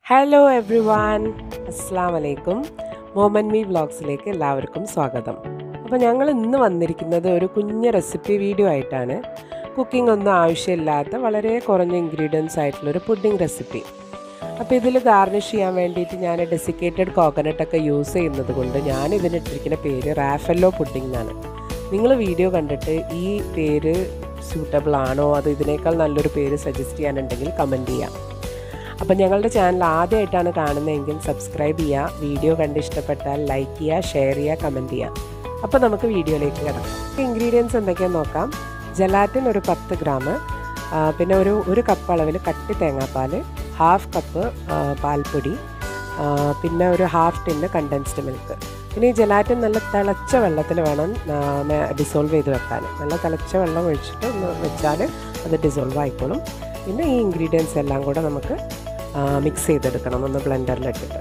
hello every one അസ്സാം വലൈക്കും Moman me വ്ളോഗ്സിലേക്ക് എല്ലാവർക്കും സ്വാഗതം അപ്പോൾ ഞങ്ങൾ ഇന്ന് വന്നിരിക്കുന്നത് ഒരു കുഞ്ഞ് റെസിപ്പി വീഡിയോ ആയിട്ടാണ് കുക്കിംഗ് ഒന്നും ആവശ്യമില്ലാത്ത വളരെ കുറഞ്ഞ ഇൻഗ്രീഡിയൻസ് ആയിട്ടുള്ളൊരു പുഡിംഗ് റെസിപ്പി അപ്പോൾ ഇതിൽ ഗാർണിഷ് ചെയ്യാൻ വേണ്ടിയിട്ട് ഞാൻ ഡെസിക്കേറ്റഡ് കോക്കനട്ടൊക്കെ യൂസ് ചെയ്യുന്നത് കൊണ്ട് ഞാൻ ഇതിനിട്ടിരിക്കുന്ന പേര് റാഫല്ലോ പുഡിംഗ് എന്നാണ് നിങ്ങൾ വീഡിയോ കണ്ടിട്ട് ഈ പേര് സ്യൂട്ടബിൾ ആണോ അതോ ഇതിനേക്കാൾ നല്ലൊരു പേര് സജസ്റ്റ് ചെയ്യാനുണ്ടെങ്കിൽ കമൻറ്റ് ചെയ്യാം അപ്പം ഞങ്ങളുടെ ചാനൽ ആദ്യമായിട്ടാണ് കാണുന്നതെങ്കിൽ സബ്സ്ക്രൈബ് ചെയ്യുക വീഡിയോ കണ്ട് ഇഷ്ടപ്പെട്ടാൽ ലൈക്ക് ചെയ്യുക ഷെയർ ചെയ്യുക കമൻറ്റ് ചെയ്യുക അപ്പോൾ നമുക്ക് വീഡിയോയിലേക്ക് കിടക്കാം ഇൻഗ്രീഡിയൻസ് എന്തൊക്കെയാണെന്ന് നോക്കാം ജലാറ്റിൻ ഒരു പത്ത് ഗ്രാം പിന്നെ ഒരു ഒരു കപ്പ് അളവിൽ കട്ടി തേങ്ങാപ്പാൽ ഹാഫ് കപ്പ് പാൽപ്പൊടി പിന്നെ ഒരു ഹാഫ് ടിന്ന് കണ്ടൻസ്ഡ് മിൽക്ക് പിന്നെ ഈ ജലാറ്റിൻ നല്ല തിളച്ച വെള്ളത്തിൽ വേണം ഡിസോൾവ് ചെയ്ത് വെക്കാൻ നല്ല തിളച്ച വെള്ളം ഒഴിച്ചിട്ട് ഒന്ന് വെച്ചാൽ അത് ഡിസോൾവ് ആയിക്കോളും പിന്നെ ഈ ഇൻഗ്രീഡിയൻസ് എല്ലാം കൂടെ നമുക്ക് മിക്സ് ചെയ്തെടുക്കണം ഒന്ന് ബ്ലെൻഡറിലിട്ടിട്ട്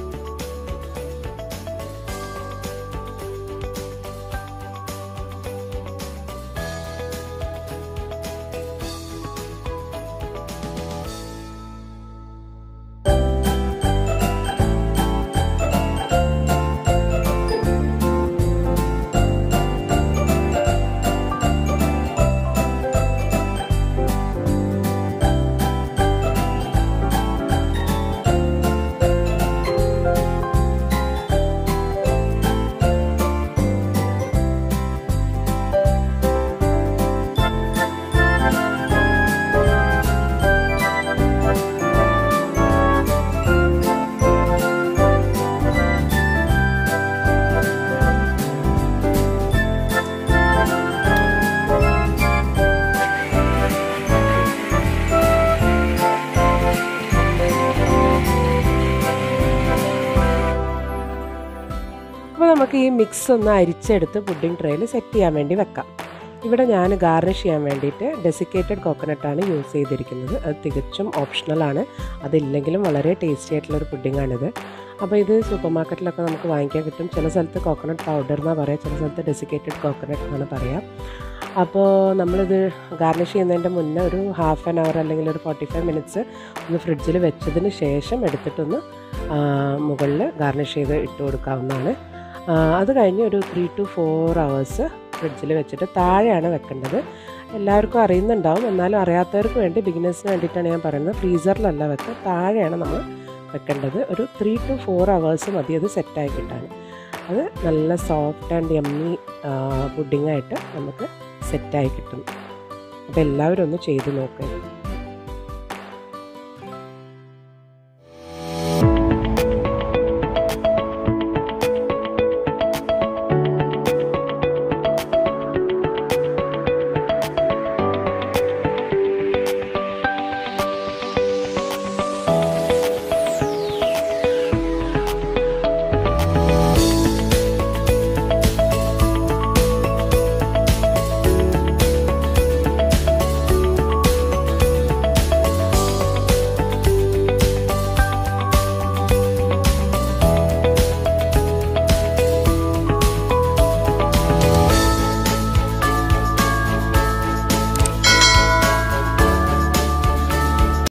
അപ്പോൾ നമുക്ക് ഈ മിക്സ് ഒന്ന് അരിച്ചെടുത്ത് പുഡിംഗ് ട്രേയിൽ സെറ്റ് ചെയ്യാൻ വേണ്ടി വെക്കാം ഇവിടെ ഞാൻ ഗാർണിഷ് ചെയ്യാൻ വേണ്ടിയിട്ട് ഡെസിക്കേറ്റഡ് കോക്കനട്ടാണ് യൂസ് ചെയ്തിരിക്കുന്നത് അത് തികച്ചും ഓപ്ഷണലാണ് അതില്ലെങ്കിലും വളരെ ടേസ്റ്റി ആയിട്ടുള്ളൊരു പുഡിങ്ങാണിത് അപ്പോൾ ഇത് സൂപ്പർ മാർക്കറ്റിലൊക്കെ നമുക്ക് വാങ്ങിക്കാൻ കിട്ടും ചില സ്ഥലത്ത് കോക്കനട്ട് പൗഡർ എന്നാണ് പറയുക ചില സ്ഥലത്ത് ഡെസിക്കേറ്റഡ് കോക്കനട്ട് എന്നാണ് പറയുക അപ്പോൾ നമ്മളിത് ഗാർണിഷ് ചെയ്യുന്നതിൻ്റെ മുന്നേ ഒരു ഹാഫ് ആൻ അവർ അല്ലെങ്കിൽ ഒരു ഫോർട്ടി ഫൈവ് മിനിറ്റ്സ് ഒന്ന് ഫ്രിഡ്ജിൽ വെച്ചതിന് ശേഷം എടുത്തിട്ടൊന്ന് മുകളിൽ ഗാർണിഷ് ചെയ്ത് ഇട്ട് കൊടുക്കാവുന്നതാണ് അത് കഴിഞ്ഞ് ഒരു ത്രീ ടു ഫോർ അവേഴ്സ് ഫ്രിഡ്ജിൽ വെച്ചിട്ട് താഴെയാണ് വെക്കേണ്ടത് എല്ലാവർക്കും അറിയുന്നുണ്ടാവും എന്നാലും അറിയാത്തവർക്ക് വേണ്ടി ബിഗിനേഴ്സിന് വേണ്ടിയിട്ടാണ് ഞാൻ പറയുന്നത് ഫ്രീസറിലല്ല വെക്കുക താഴെയാണ് നമ്മൾ വെക്കേണ്ടത് ഒരു ത്രീ ടു ഫോർ അവേഴ്സ് മതി അത് സെറ്റായി കിട്ടാൻ അത് നല്ല സോഫ്റ്റ് ആൻഡ് യമ്മി പുഡിങ്ങായിട്ട് നമുക്ക് സെറ്റായി കിട്ടും അപ്പോൾ എല്ലാവരും ഒന്ന് ചെയ്ത് നോക്കുക